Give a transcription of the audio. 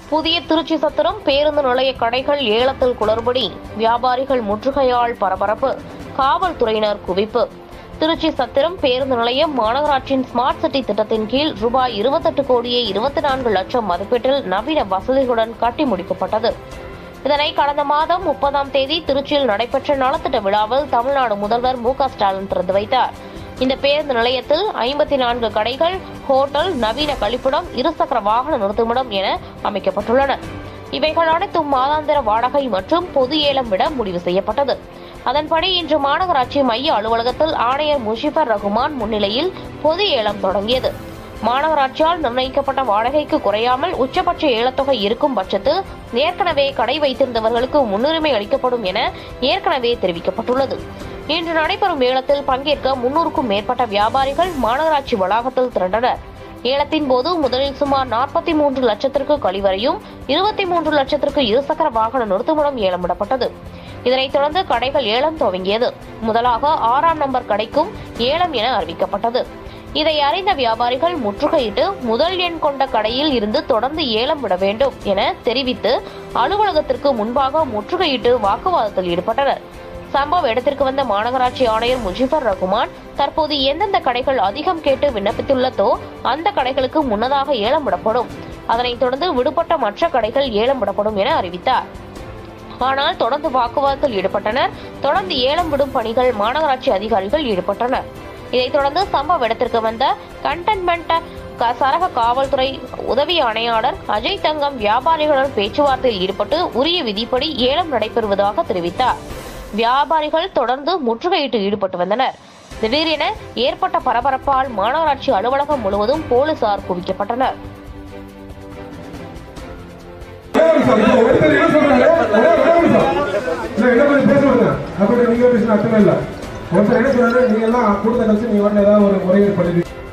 புதிய திருச்சி சத்திரம் பேருந்து நிலைய கடைகள் ஏலத்தில் குளறுபடி வியாபாரிகள் முற்றுகையால் பரபரப்பு காவல்துறையினர் குவிப்பு திருச்சி சத்திரம் பேருந்து நிலையம் மாநகராட்சியின் ஸ்மார்ட் சிட்டி திட்டத்தின் கீழ் ரூபாய் இருபத்தெட்டு கோடியே இருபத்தி நான்கு லட்சம் மதிப்பீட்டில் நவீன வசதிகளுடன் கட்டி முடிக்கப்பட்டது இதனை கடந்த மாதம் முப்பதாம் தேதி திருச்சியில் நடைபெற்ற நலத்திட்ட விழாவில் தமிழ்நாடு முதல்வர் மு க ஸ்டாலின் திறந்து வைத்தார் இந்த பேருந்து நிலையத்தில் ஐம்பத்தி நான்கு கடைகள் ஹோட்டல் நவீன கழிப்பிடம் இருசக்கர வாகன நிறுத்துமிடம் என அமைக்கப்பட்டுள்ளன இவைகள் அனைத்தும் மாதாந்திர வாடகை மற்றும் பொது ஏலம் விட முடிவு செய்யப்பட்டது அதன்படி இன்று மாநகராட்சி மைய அலுவலகத்தில் ஆணையர் முஷிபர் ரகுமான் முன்னிலையில் பொது ஏலம் தொடங்கியது மாநகராட்சியால் நிர்ணயிக்கப்பட்ட வாடகைக்கு குறையாமல் உச்சபட்ச ஏலத்தொகை இருக்கும் பட்சத்தில் ஏற்கனவே கடை வைத்திருந்தவர்களுக்கு முன்னுரிமை அளிக்கப்படும் என ஏற்கனவே தெரிவிக்கப்பட்டுள்ளது இன்று நடைபெறும் ஏலத்தில் பங்கேற்க முன்னூறுக்கும் மேற்பட்ட வியாபாரிகள் மாநகராட்சி வளாகத்தில் திரண்டனர் ஏலத்தின் போது முதலில் சுமார் நாற்பத்தி மூன்று லட்சத்திற்கு கழிவறையும் இருபத்தி மூன்று லட்சத்திற்கு இருசக்கர வாகன நிறுத்துமிடம் ஏலமிடப்பட்டது இதனைத் தொடர்ந்து கடைகள் ஏலம் துவங்கியது முதலாக ஆறாம் நம்பர் கடைக்கும் ஏலம் என அறிவிக்கப்பட்டது இதை அறிந்த வியாபாரிகள் முற்றுகையிட்டு முதல் எண் கொண்ட கடையில் இருந்து தொடர்ந்து ஏலம் விட வேண்டும் என தெரிவித்து அலுவலகத்திற்கு முன்பாக முற்றுகையிட்டு வாக்குவாதத்தில் ஈடுபட்டனர் சம்பவ இடத்திற்கு வந்த மாநகராட்சி ஆணையர் முஜிபர் ரகுமான் தற்போது எந்தெந்த கடைகள் அதிகம் கேட்டு விண்ணப்பித்துள்ளதோ அந்த கடைகளுக்கு முன்னதாக ஏலம் விடப்படும் அதனைத் தொடர்ந்து விடுபட்ட மற்ற கடைகள் ஏலம் விடப்படும் என அறிவித்தார் ஆனால் தொடர்ந்து வாக்குவாதத்தில் ஈடுபட்டனர் தொடர்ந்து ஏலம் விடும் பணிகள் மாநகராட்சி அதிகாரிகள் ஈடுபட்டனர் இதைத் தொடர்ந்து சம்பவ இடத்திற்கு வந்த கண்டன்மெண்ட் க- சரக காவல்துறை உதவி ஆணையாளர் அஜய் தங்கம் வியாபாரிகளுடன் பேச்சுவார்த்தையில் ஈடுபட்டு உரிய விதிப்படி ஏலம் நடைபெறுவதாக தெரிவித்தார் வியாபாரிகள் தொடர்ந்து முற்றுகையிட்டு ஈடுபட்டு வந்தனர் திடீரென ஏற்பட்ட பரபரப்பால் மாநகராட்சி அலுவலகம் முழுவதும் போலீசார் குவிக்கப்பட்டனர் ஒரே நிமிஷம். இப்போ ஒருத்தர் என்ன சொல்றாரு? ஒரே- ஒரே நிமிஷம். இல்ல, என்ன பண்ணி பேச விடுங்க. அப்படி நீங்க பேசின அர்த்தமே இல்ல. ஒருத்தர் என்ன சொல்றாரு நீங்க எல்லாம் கூட்டத்தை கழிச்சு நீங்க வரல ஏதாவது ஒரு முறையீடு பண்ணிருக்கீங்க